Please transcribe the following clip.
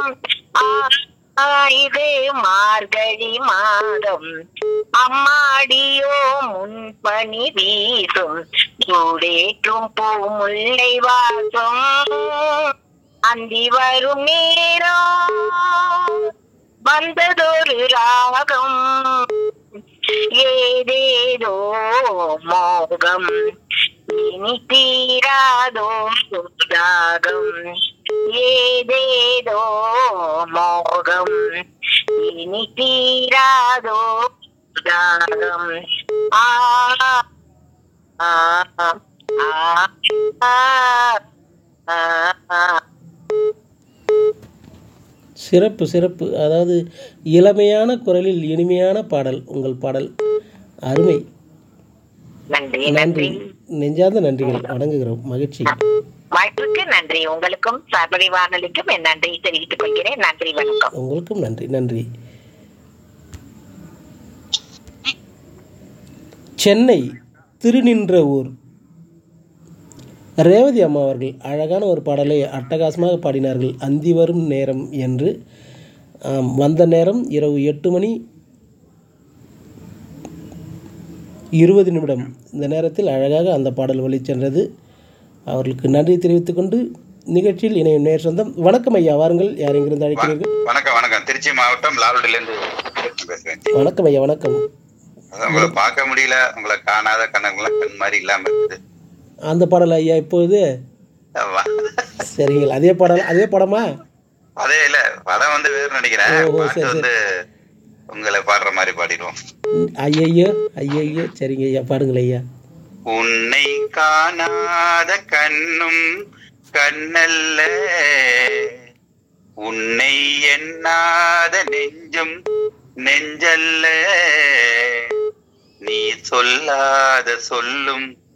ஆ, ஆ, இது மார்கழி மாதம் அம்மாடியோ முன்பனி வீசும் சூடேற்றும் பூ முல்லை வாசம் அந்தி வரும் நேரம் வந்ததொரு ராகம் ஏதேதோ மோகம் இனி தீராதோ ராகம் ஏதேதோ மோகம் இனி தீராதோ ராகம் ஆ ஆ ஆ ஆ ஆ சிறப்பு சிறப்பு அதாவது இளமையான குரலில் இனிமையான பாடல் உங்கள் பாடல் அருமை நன்றி நன்றி நன்றி நெஞ்சார்ந்த நன்றிகள் வணங்குகிறோம் மகிழ்ச்சி வாய்ப்புக்கு நன்றி உங்களுக்கும் சர்வரி வானொலிக்கும் என் நன்றியை தெரிவித்துக் கொள்கிறேன் நன்றி வணக்கம் உங்களுக்கும் நன்றி நன்றி சென்னை திருநின்ற ஊர் ரேவதி அம்மா அவர்கள் அழகான ஒரு பாடலை அட்டகாசமாக பாடினார்கள் அந்தி வரும் நேரம் என்று ஆம், வந்த நேரம் இரவு எட்டு மணி இருபது நிமிடம் இந்த நேரத்தில் அழகாக அந்த பாடல் வழிச்சென்றது அவர்களுக்கு நன்றி தெரிவித்துக் கொண்டு நிகழ்ச்சியில் இணையும் நேர் சொந்தம் வணக்கம் ஐயா வாருங்கள் யார் எங்கிருந்து அழைக்கிறீர்கள் வணக்கம் வணக்கம் திருச்சி மாவட்டம் லால்குடில இருந்து பேசுறேன் வணக்கம் ஐயா வணக்கம் அதான் உங்களை பார்க்க முடியல உங்களை காணாத கண்ணங்கள்லாம் கண் மாதிரி இல்லாம இருக்குது அந்த பாடல் ஐயா இப்போது ஆமா. சரிங்கள் அதே பாடல் அதே படமா அதே இல்ல படம் வந்து வேறு நினைக்கிறேன் ஓ, ஓ, பாட்டு சரி, சரி. வந்து உங்களை பாடுற மாதிரி பாடிடுவோம் ஐயையோ ஐயையோ சரிங்க ஐயா பாடுங்கள் ஐயா உன்னை காணாத கண்ணும் கண்ணல்ல உன்னை எண்ணாத நெஞ்சும் நெஞ்சல்ல நீ சொல்லாத சொல்லும்